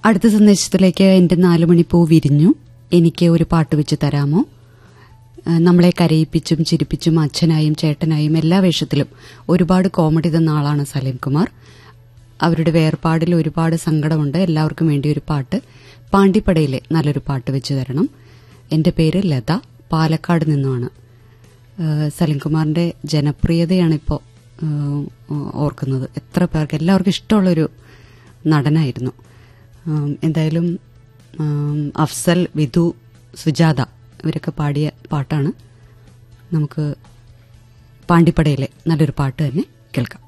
അടുത്ത സന്ദേശത്തിലേക്ക് എന്റെ നാലുമണിപ്പൂ വിരിഞ്ഞു എനിക്ക് ഒരു പാട്ട് വെച്ച് തരാമോ ആ, നമ്മളെ കരയിപ്പിച്ചും ചിരിപ്പിച്ചും അച്ഛനായും ചേട്ടനായും എല്ലാ വേഷത്തിലും ഒരുപാട് കോമഡി തന്ന ആളാണ് സലീം കുമാർ അവരുടെ വേർപാടിൽ ഒരുപാട് സങ്കടമുണ്ട് എല്ലാവർക്കും വേണ്ടി ഒരു പാട്ട് പാണ്ടിപ്പടയിലെ നല്ലൊരു പാട്ട് വെച്ച് തരണം എന്റെ പേര് ലത പാലക്കാട് നിന്നുമാണ് ആ, സലീം കുമാറിന്റെ ജനപ്രിയതയാണ് ഇപ്പോൾ ഓർക്കുന്നത് എത്ര പേർക്ക് എല്ലാവർക്കും ഇഷ്ടമുള്ളൊരു നടനായിരുന്നു ആം, എന്തായാലും ആം, അഫ്സൽ വിധു സുജാത ഇവരൊക്കെ പാടിയ പാട്ടാണ് നമുക്ക് പാണ്ടിപ്പടയിലെ നല്ലൊരു പാട്ട് തന്നെ കേൾക്കാം